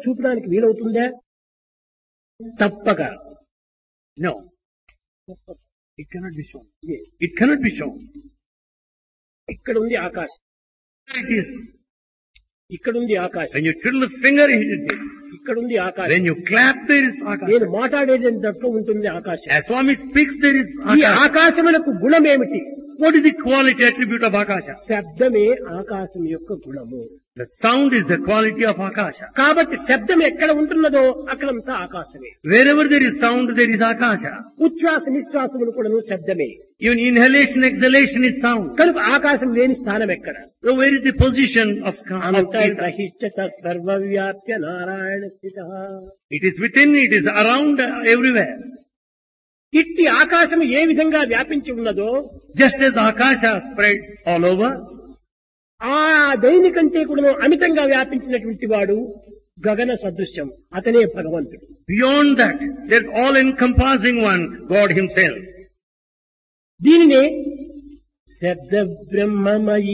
చూపడానికి వీలవుతుందా తప్పక No. It cannot be shown. It cannot be shown. ఇక్కడ ఉంది ఆకాశం It is. ఇక్కడ ఉంది ఆకాశం When you twiddle the finger, it is. ఇక్కడ ఉంది ఆకాశం When you clap, there is Akasha. నేను మాట్లాడేటట్లు ఉంటుంది ఆకాశం As Swami speaks, there is ఈ Akasha. ఆకాశములకు గుణం ఏమిటి What is the quality attribute of Akasha? శబ్దమే ఆకాశం యొక్క గుణము The sound is the quality of Akasha. కాబట్టి శబ్దం ఎక్కడ ఉంటున్నదో అక్కడంతా ఆకాశమే Wherever there is sound, there is Akasha. ఉచ్ఛ్వాస నిశ్వాసములు కూడాను శబ్దమే Even inhalation, exhalation is sound. కనుక ఆకాశం లేని స్థానం ఎక్కడ So where is the position of, of ether? అంతర్బహిష్ట సర్వవ్యాప్య Narayana స్థిత It is within, it is around, uh, everywhere. ఇట్టి ఆకాశం ఏ విధంగా వ్యాపించి ఉన్నదో Just as Akasha spread all over, ఆ దైని కంటే కూడా అమితంగా వ్యాపించినటువంటి వాడు గగన సదృశ్యం అతనే భగవంతుడు beyond that, there's all-encompassing one, God Himself. దీనినే శబ్ద బ్రహ్మమయి